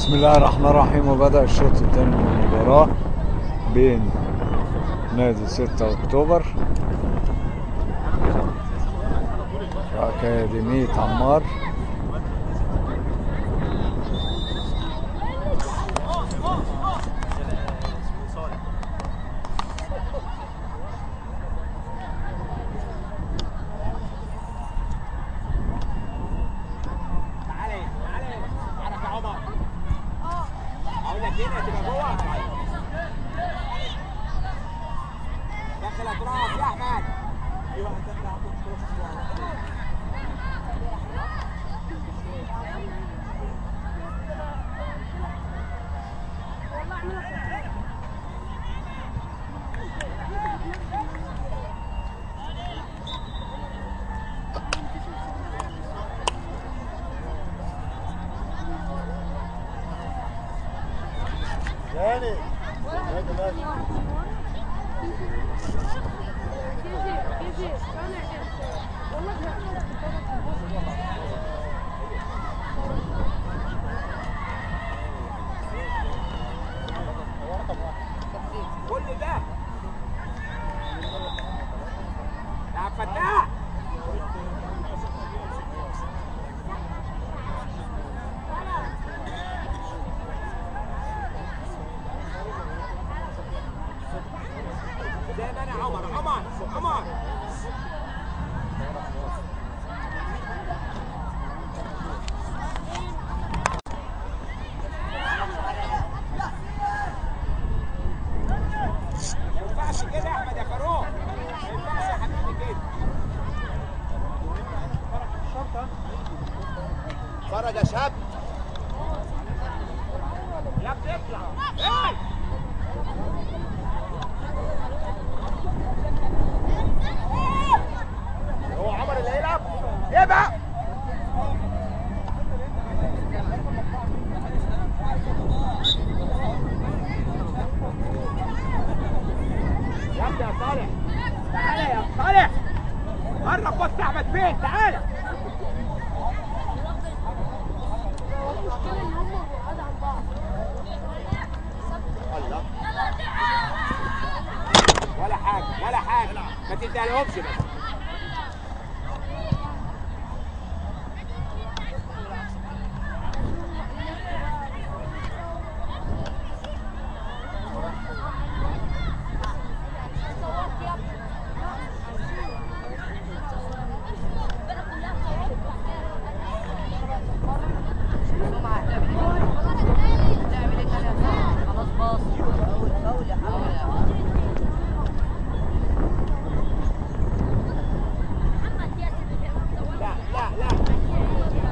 بسم الله الرحمن الرحيم وبدأ الشوط الثاني من المباراة بين نادي 6 أكتوبر وأكاديمية عمار تعالى تعالى تعالى يا عمر اقول لك هنا تبقى جوه دخل اطراف يا احمد في واحد دخل عنده كل ده يا عبد الفتاح زي ما انا عمر عمر عمر ما ينفعش كده يا احمد يا فاروق ما ينفعش يا حبيبي كده فرج يا شاب يا ابني اطلع ايه هو عمر اللي هيلعب ايه بقى يا ابني يا صالح تعالى يا صالح قرب بص احمد فين تعالى الله ولا حاجه ولا حاجه ما تديهالهمش بس خلاص باص فاول فاول يا حبيبي لا لا لا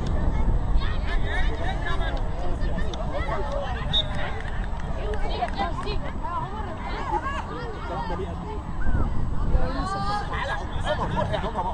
عمر روح يا عمر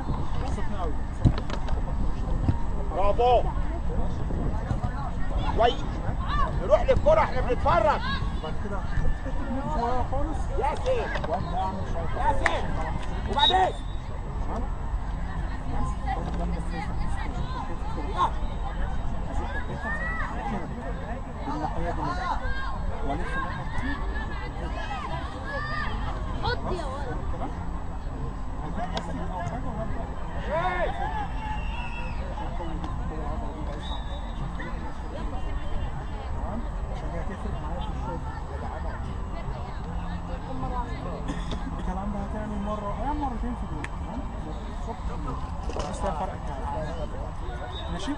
برافو كويس نروح للكرة احنا بنتفرج يا سيف يا سيف وبعدين لا. حط يا ولد إيه. الكلام ده هتعمل مرة أيام مرتين في اليوم تمام؟ الصبح بالليل بس ده فرق الكلام ماشي؟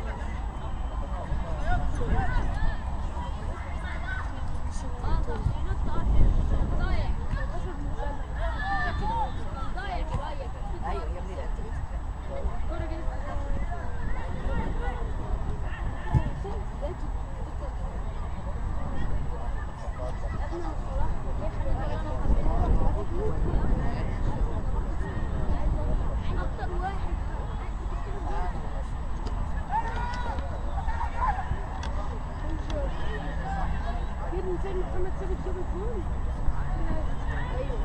ضايع شويه ايوه يا ابني لا اكتر واحد فين فين محمد ثابت جاب الجول ايوه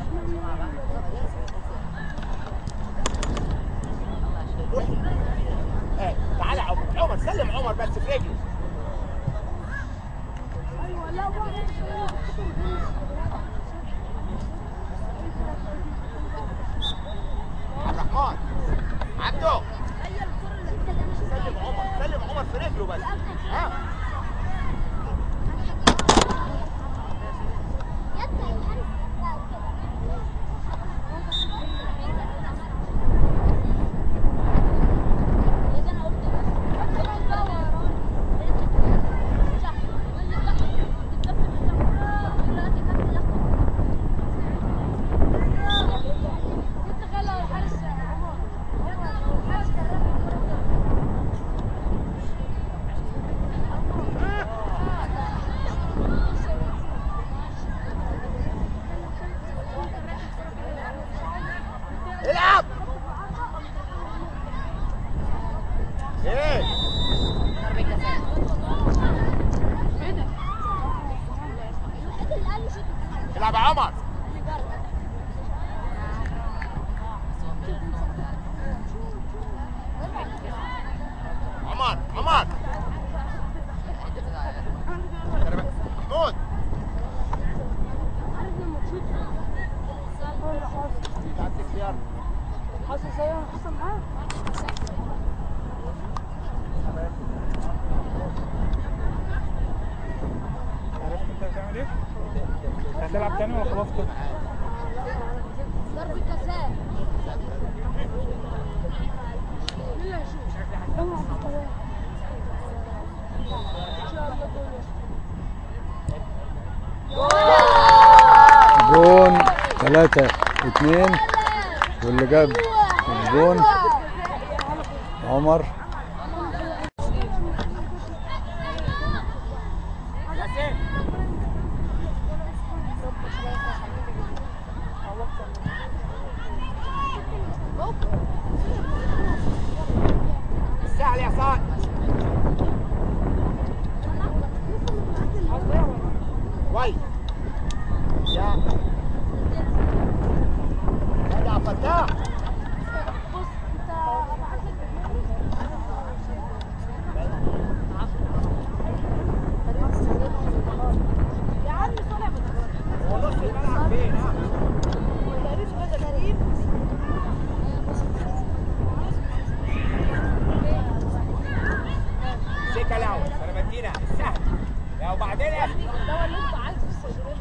روح سلم عمر بس في رجله ايوه لا واحد عبد الرحمن عبده هي الكرة اللي انت اللي انا شفتها سلم عمر سلم عمر في رجله بس ها يلا يا حارس العب ايه العب يا عمر عمر عمر محمود عندك خيار حصل زي ما حصل معاه عرفت انت هتعمل ايه؟ هتلعب تاني ولا خلاص كده؟ ضرب جزاء مين اللي هيشوف؟ اوعى تتكلم. ان شاء الله جول جون ثلاثة اتنين واللي جاب الجون عمر ياسين الساعة اليسار كويس يا يا فتاح بص انت ابعت يا عم طالع هو نص الملعب فين ها؟ سكة الأول أنا بدينا السهل يا وبعدين يا ابني ده اللي انت عايزه السجن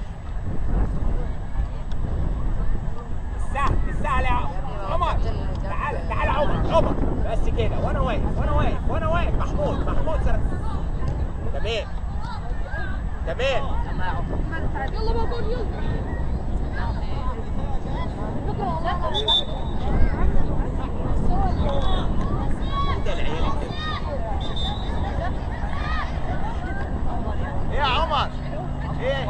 السهل السهل يا عمر تعالى تعالى عمر عمر بس كده وانا واقف وانا واقف وانا واقف محمود محمود سر تمام تمام يلا بقى جول يلا انت العيال ايه يا عمر ايه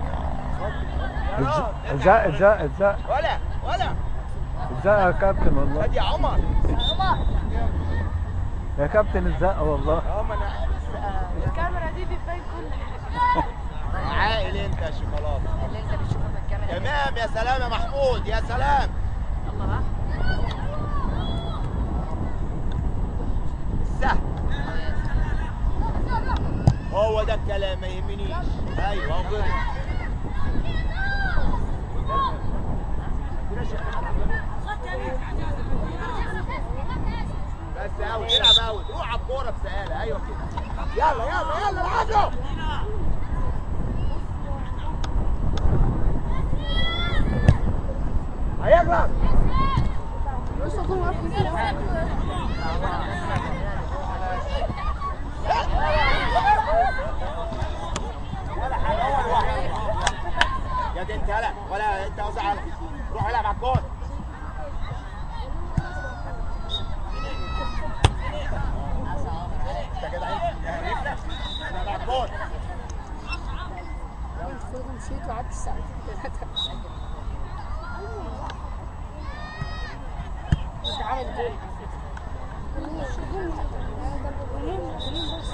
الزق الزق الزق ولا ولا الزق يا كابتن والله ادي يا عمر يا كابتن الزق والله اه ما انا عارف. الكاميرا دي بتبين كل حاجه عاقل انت يا شوكولاته اللي انت بتشوفه في الكاميرا دي. تمام يا سلام يا محمود يا سلام يلا بقى سهل هو ده الكلام ما يهمنيش ايوه هو كده. بس اوت العب اوت روح على الكوره بسهاله ايوه كده يلا يلا يلا العبوا هيغلط بص جول واقف يا دي انت هلا ولا انت وزع روح العب على الجون انت كده عايز تهربنا العب على الجون المفروض نسيت وقعدت ساعتين ثلاثة انت عامل جول مش جول ده جولين جولين بس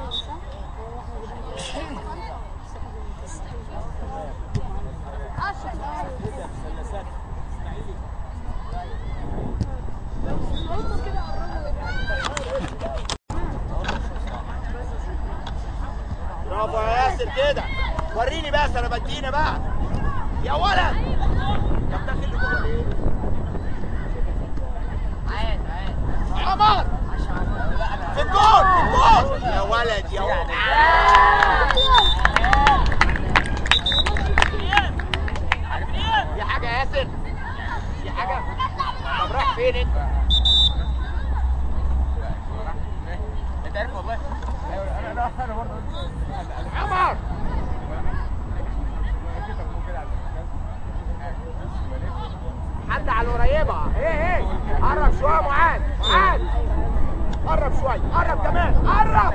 اه انا بدينا بقى يا ولد طب داخل لي جوه ليه؟ عاد عاد عمر في الجول في الجول يا ولد يا ولد في حاجة يا ياسر في حاجة طب رايح فين انت؟ انت عارف والله عمر حد على القريبة ايه ايه قرب شوية معاذ معاذ قرب شوية قرب كمان قرب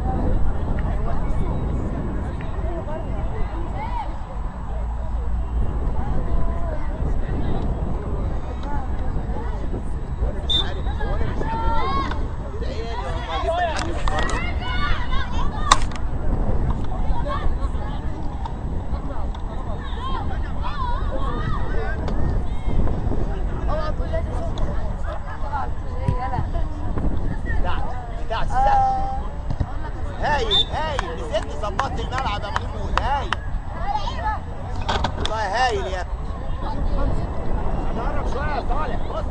بتاعتي بتاعتي هايل هايل نزلت ظبطت الملعب يا محمود هايل والله هايل يا ابني قرب شويه يا صالح بص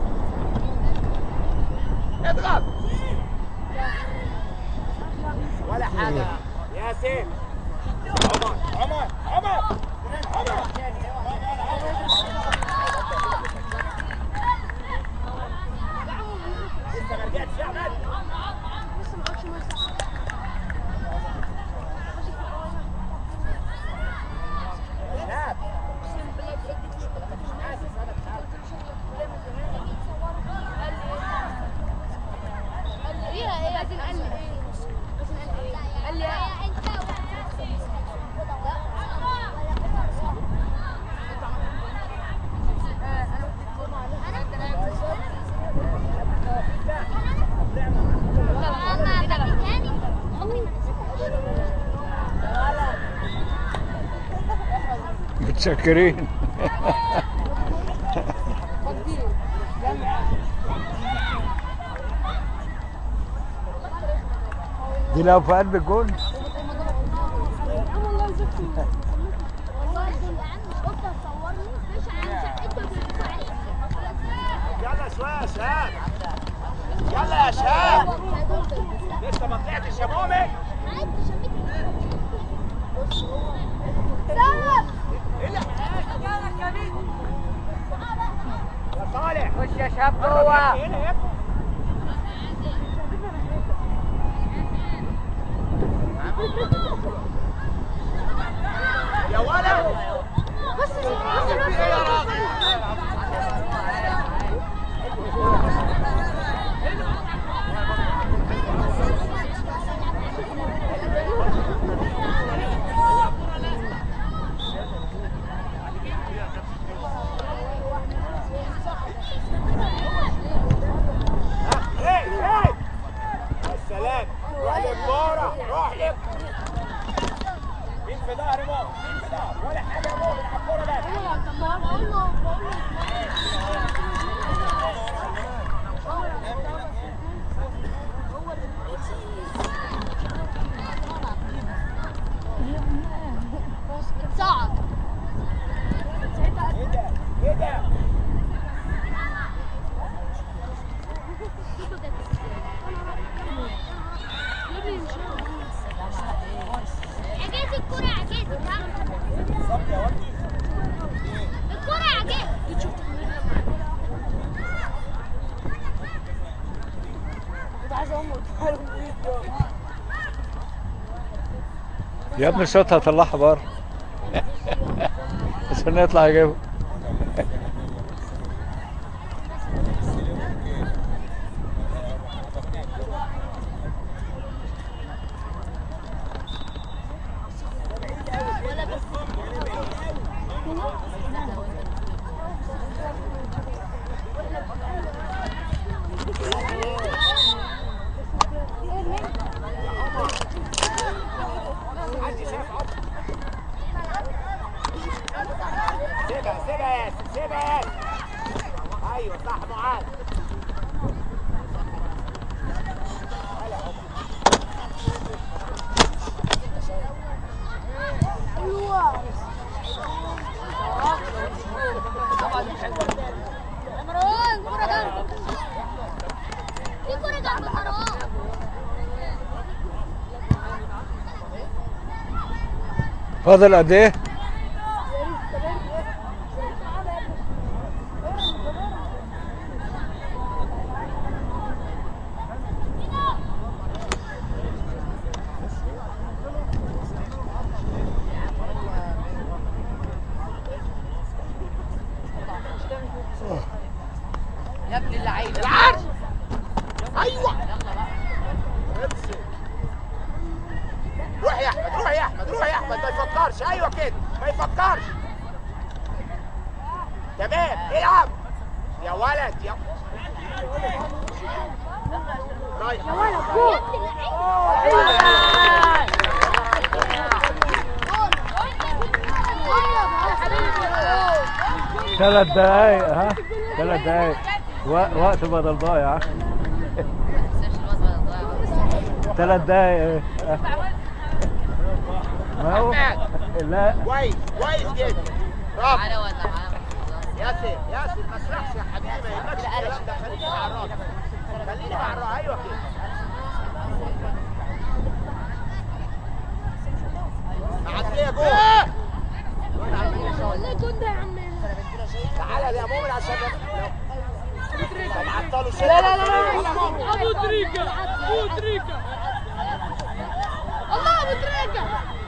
اضغط ولا حاجه ياسين عمر عمر عمر عمر لسه ما رجعتش يا احمد شهاب متشكرين دي لو في قلب الجول والله يا عم مش قلت هتصورني مش عن شقته بالفعل يلا شويه يا شهاب يلا يا شهاب لسه ما طلعتش يا مؤمن يا صالح خش يا شاب هنا جوه يا ابني يا ولد بص بص في ايه يا راجل ايه ايه يا سلام روح للكورة روح لك مين في ظهر مؤمن مين في ظهر ولا حاجة يا مؤمن على الكورة بس صعب ايه ده ايه ده عجيت الكرة عجيت بالظبط يا ولدي الكرة عجيت يا ابني صوتها طلعها بره عشان يطلع يجيبه حد شاف عمر سيبها سيبها يا ياسر سيبها يا ياسر ايوه صح معاذ حلوة فاضل قد ايه؟ يا ابن اللعيبه العرض ايوه روح يا احمد روح يا احمد روح يا احمد ما يفكرش ايوه كده ما يفكرش تمام العب يا ولد يا طيب ثلاث دقايق ها ثلاث دقايق و- وقت بدل ضايع تنساش الوزن ولا تضيع ثلاث دقايق ها. ما هو احمد لا كويس كويس جدا برافو تعالى ولا تعالى ياسر ياسر ما تسرحش يا حبيبي ما يهمكش الكلام ده خليني مع الراجل خليني مع الراجل ايوه كده معديه جوه والله كنت يا عم تعالى يا مؤمن عشان طب عطلوا شد لا لا لا ابو تريكه ابو تريكه الله ابو تريكه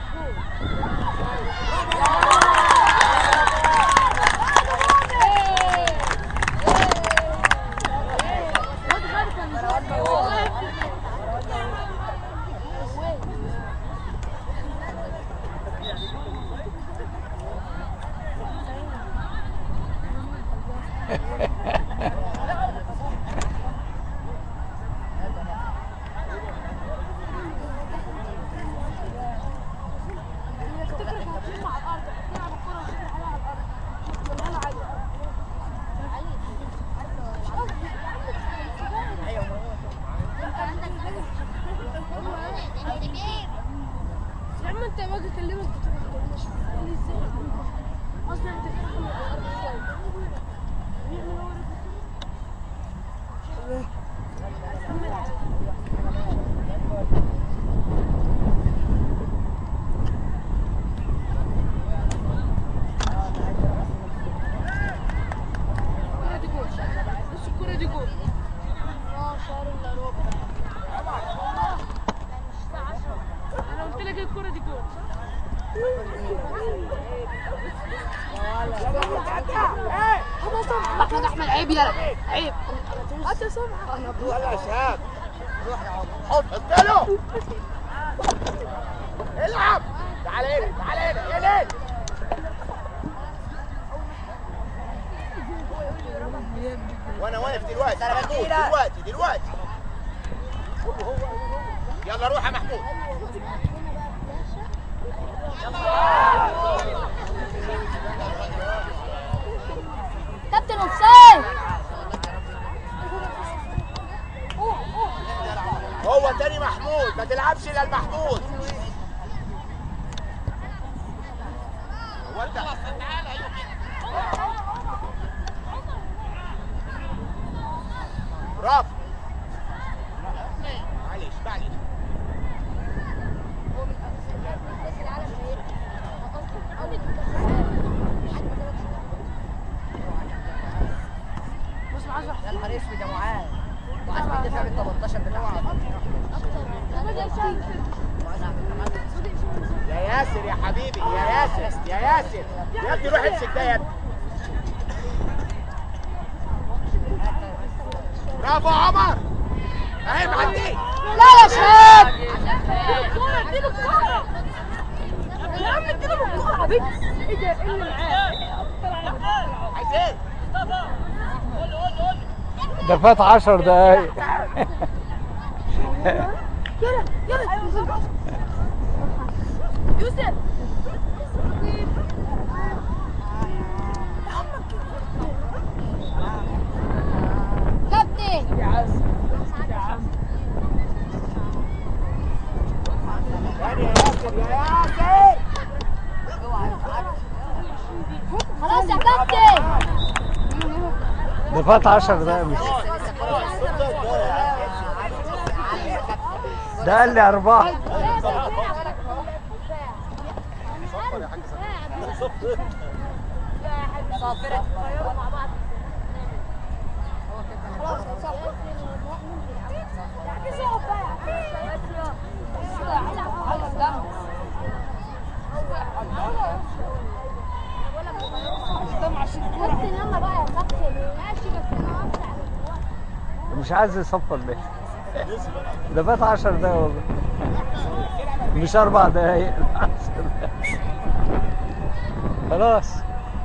يا عم انت باجي اكلمك بتقول لي ازاي اصلا انت بتفهم من الارض شويه بيعمل هو الكرة دي جول بص الكرة دي جول اه شهر الا ربع انا قلت لك الكرة دي جول احمد احمد عيب يلا عيب هات يا سمعة يلا يا شهاب حط قلت له العب تعال هنا تعال هنا يا ليل وانا واقف دلوقتي محمود دلوقتي دلوقتي يلا روح يا محمود كابتن اوفسايد هو تاني محمود ما تلعبش الا المحمود هو انت برافو معلش معلش يا نهار اسود يا معاذ معاذ بيدافع بال 18 بتاعه يا ياسر يا حبيبي يا ياسر يا ياسر يا ابني روح امسك ده يا ابني برافو عمر اهي معدي لا يا شباب الكرة اديله الكرة يا عم اديله الكرة حبيبي ايه ده ايه اللي معاه عايز ايه ده فات 10 دقايق يلا يلا يوسف كابتن تاني يا ياسر يا ياسر خلاص يا كابتن ده فات 10 دقايق مش ده قال لي أربعة صافرة مع بعض كابتن يلا بقى يا كابتن ماشي بس انا هطلع مش عايز يصفر ليه ده فات 10 دقايق والله مش اربع دقايق 10 دقايق. خلاص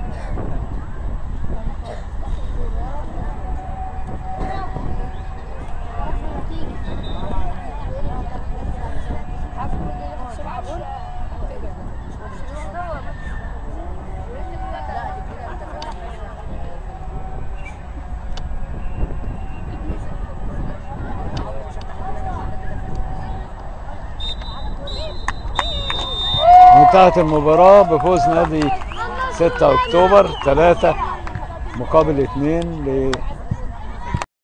انتهت المباراة بفوز نادي 6 اكتوبر 3 مقابل 2